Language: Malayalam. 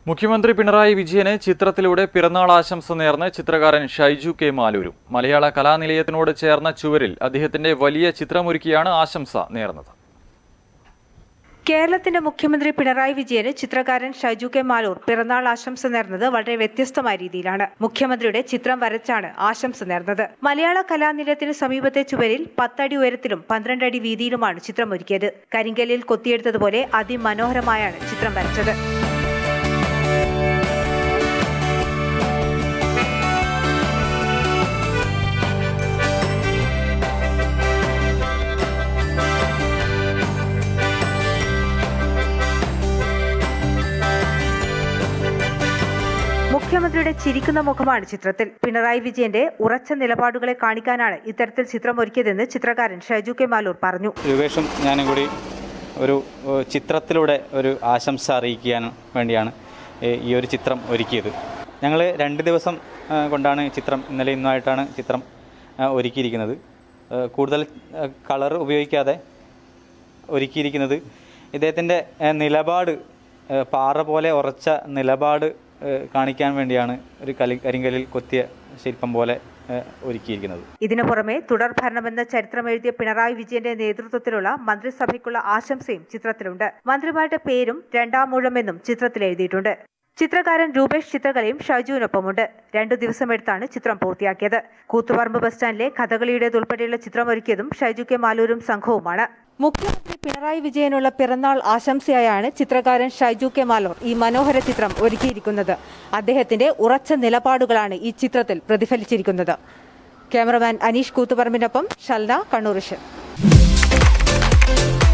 മുഖ്യമന്ത്രി പിണറായി വിജയന് ചിത്രത്തിലൂടെ പിറന്നാൾ ആശംസ നേർന്ന് ചിത്രകാരൻ ഷൈജു കെ മാലൂരും മലയാള കലാനിലയത്തിനോട് ചേർന്ന ചുവരിൽ അദ്ദേഹത്തിന്റെ വലിയ ചിത്രമൊരുക്കിയാണ് ആശംസ നേർന്നത് കേരളത്തിന്റെ മുഖ്യമന്ത്രി പിണറായി വിജയന് ചിത്രകാരൻ ഷൈജു കെ മാലൂർ പിറന്നാൾ ആശംസ നേർന്നത് വളരെ വ്യത്യസ്തമായ രീതിയിലാണ് മുഖ്യമന്ത്രിയുടെ ചിത്രം വരച്ചാണ് ആശംസ നേർന്നത് മലയാള കലാനിലയത്തിന് സമീപത്തെ ചുവരിൽ പത്തടി ഉയരത്തിലും പന്ത്രണ്ട് അടി വീതിയിലുമാണ് ചിത്രം ഒരുക്കിയത് കരിങ്കല്ലിൽ കൊത്തിയെടുത്തതുപോലെ അതിമനോഹരമായാണ് ചിത്രം വരച്ചത് മുഖ്യമന്ത്രിയുടെ ചിരിക്കുന്ന മുഖമാണ് ചിത്രത്തിൽ പിണറായി വിജയന്റെ ഉറച്ച നിലപാടുകളെ കാണിക്കാനാണ് ഇത്തരത്തിൽ ചിത്രം ഒരുക്കിയതെന്ന് ചിത്രകാരൻ ഷൈജു കെ മാലൂർ പറഞ്ഞു രൂപേഷും ഞാനും കൂടി ഒരു ഏഹ്, ചിത്രത്തിലൂടെ ഒരു ആശംസ അറിയിക്കാൻ വേണ്ടിയാണ് ഏഹ്, ഈ ഒരു ചിത്രം ഒരുക്കിയത് ഞങ്ങൾ രണ്ട് ദിവസം ഏഹ്, കൊണ്ടാണ് ഈ ചിത്രം ഇന്നലെ ഇന്നുമായിട്ടാണ് ചിത്രം ഏഹ്, ഒരുക്കിയിരിക്കുന്നത് ഏഹ്, കൂടുതൽ കളർ ഉപയോഗിക്കാതെ ഒരുക്കിയിരിക്കുന്നത് ഇദ്ദേഹത്തിൻ്റെ ഏഹ്, നിലപാട് ഏഹ്, പാറ പോലെ ഉറച്ച നിലപാട് ഏഹ്, കാണിക്കാൻ വേണ്ടിയാണ് ഒരു കലി കരിങ്കലിൽ കൊത്തിയ ശില്പം പോലെ ഏഹ്, ഒരുക്കിയിരിക്കുന്നത് ഇതിനു പുറമെ തുടർ ഭരണമെന്ന ചരിത്രം എഴുതിയ പിണറായി വിജയന്റെ നേതൃത്വത്തിലുള്ള മന്ത്രിസഭയ്ക്കുള്ള ആശംസയും ചിത്രത്തിലുണ്ട് മന്ത്രിമാരുടെ പേരും രണ്ടാം ഊഴമെന്നും ചിത്രത്തിൽ എഴുതിയിട്ടുണ്ട് ചിത്രകാരൻ രൂപേഷ് ചിത്രകലയും ഷൈജുവിനൊപ്പമുണ്ട് രണ്ടു ദിവസമെടുത്താണ് ചിത്രം പൂർത്തിയാക്കിയത് കൂത്തുപറമ്പ് ബസ് സ്റ്റാൻഡിലെ കഥകളിയുടേതുൾപ്പെടെയുള്ള ചിത്രം ഒരുക്കിയതും ഷൈജു കെ മാലൂരും സംഘവുമാണ് മുഖ്യമന്ത്രി പിണറായി വിജയനുള്ള പിറന്നാൾ ആശംസയായാണ് ചിത്രകാരൻ ഷൈജു കെ മാലൂർ ഈ മനോഹര ചിത്രം ഒരുക്കിയിരിക്കുന്നത് അദ്ദേഹത്തിന്റെ ഉറച്ച നിലപാടുകളാണ് ഈ ചിത്രത്തിൽ പ്രതിഫലിച്ചിരിക്കുന്നത് ക്യാമറമാൻ അനീഷ് കൂത്തുപറമ്പിനൊപ്പം ഷൽന കണ്ണൂർ